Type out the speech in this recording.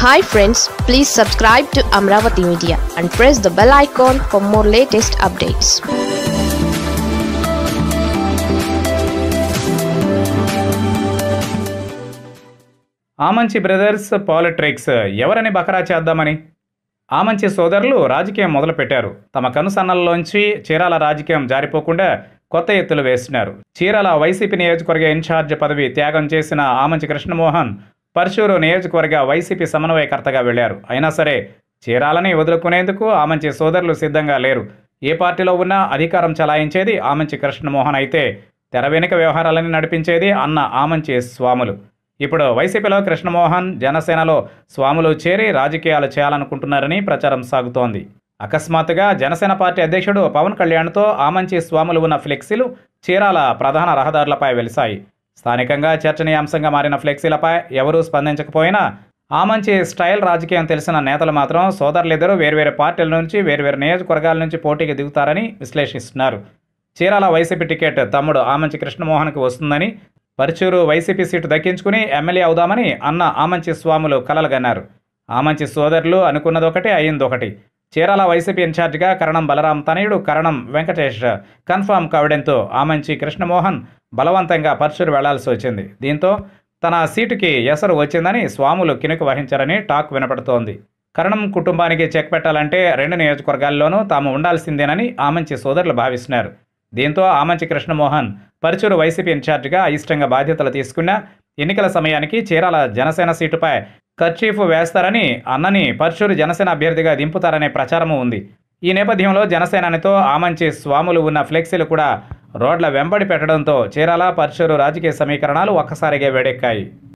hi friends please subscribe to Amaravati media and press the bell icon for more latest updates Amanchi brothers politricks ఎవరని బకరా చేద్దామని ఆమంచి సోదరులు రాజకీయం మొదలుపెట్టారు తమ కనుసన్నల్లోంచి చీరాల రాజకీయం జారిపోకుండా కొత్త ఎత్తులు వేస్తున్నారు చీరాల వైసీపీ నియోజకవర్గ ఇన్ఛార్జ్ పదవి త్యాగం చేసిన ఆమంచి కృష్ణమోహన్ పర్చూరు నియోజకవర్గ వైసీపీ సమన్వయకర్తగా వెళ్లారు అయినా సరే చీరాలని వదులుకునేందుకు ఆమంచి సోదరులు సిద్ధంగా లేరు ఏ పార్టీలో ఉన్నా అధికారం చలాయించేది ఆమంచి కృష్ణమోహన్ అయితే తెర వెనుక వ్యవహారాలని నడిపించేది అన్న ఆమంచి స్వాములు ఇప్పుడు వైసీపీలో కృష్ణమోహన్ జనసేనలో స్వాములు చేరి రాజకీయాలు చేయాలనుకుంటున్నారని ప్రచారం సాగుతోంది అకస్మాత్తుగా జనసేన పార్టీ అధ్యక్షుడు పవన్ కళ్యాణ్తో ఆమంచి స్వాములు ఉన్న ఫ్లెక్సీలు చీరాల ప్రధాన రహదారులపై వెలిశాయి స్థానికంగా చర్చనీయాంశంగా మారిన ఫ్లెక్సీలపై ఎవరూ స్పందించకపోయినా ఆమంచి స్టైల్ రాజకీయం తెలిసిన నేతలు మాత్రం సోదరులిద్దరూ వేర్వేరు పార్టీల నుంచి వేర్వేరు నియోజకవర్గాల నుంచి పోటీకి దిగుతారని విశ్లేషిస్తున్నారు చీరాల వైసీపీ టికెట్ తమ్ముడు ఆమంచి కృష్ణమోహన్కి వస్తుందని పరుచూరు వైసీపీ సీటు దక్కించుకుని ఎమ్మెల్యే అవుదామని అన్న ఆమంచి స్వాములు కలలుగన్నారు ఆమంచి సోదరులు అనుకున్నదొకటి అయ్యిందొకటి చీరాల వైసీపీ ఇన్ఛార్జిగా కరణం బలరాం తనయుడు కరణం వెంకటేష్ కన్ఫామ్ కావడంతో ఆమంచి కృష్ణమోహన్ బలవంతంగా పర్చూరు వెళ్లాల్సి వచ్చింది దీంతో తన సీటుకి ఎసరు వచ్చిందని స్వాములు కినుకు వహించారని టాక్ వినపడుతోంది కరణం కుటుంబానికి చెక్ పెట్టాలంటే రెండు నియోజకవర్గాల్లోనూ తాము ఉండాల్సిందేనని ఆమంచి సోదరులు భావిస్తున్నారు దీంతో ఆమంచి కృష్ణమోహన్ పరుచూరు వైసీపీ ఇన్ఛార్జిగా అయిష్టంగా బాధ్యతలు తీసుకున్న ఎన్నికల సమయానికి చీరాల జనసేన సీటుపై కర్చీఫ్ వేస్తారని అన్నని పరుచూరు జనసేన అభ్యర్థిగా దింపుతారనే ప్రచారము ఉంది ఈ నేపథ్యంలో జనసేననితో ఆమంచి స్వాములు ఉన్న ఫ్లెక్సీలు కూడా రోడ్ల వెంబడి పెట్టడంతో చీరాల పరుచూరు రాజకీయ సమీకరణాలు ఒక్కసారిగా వేడెక్కాయి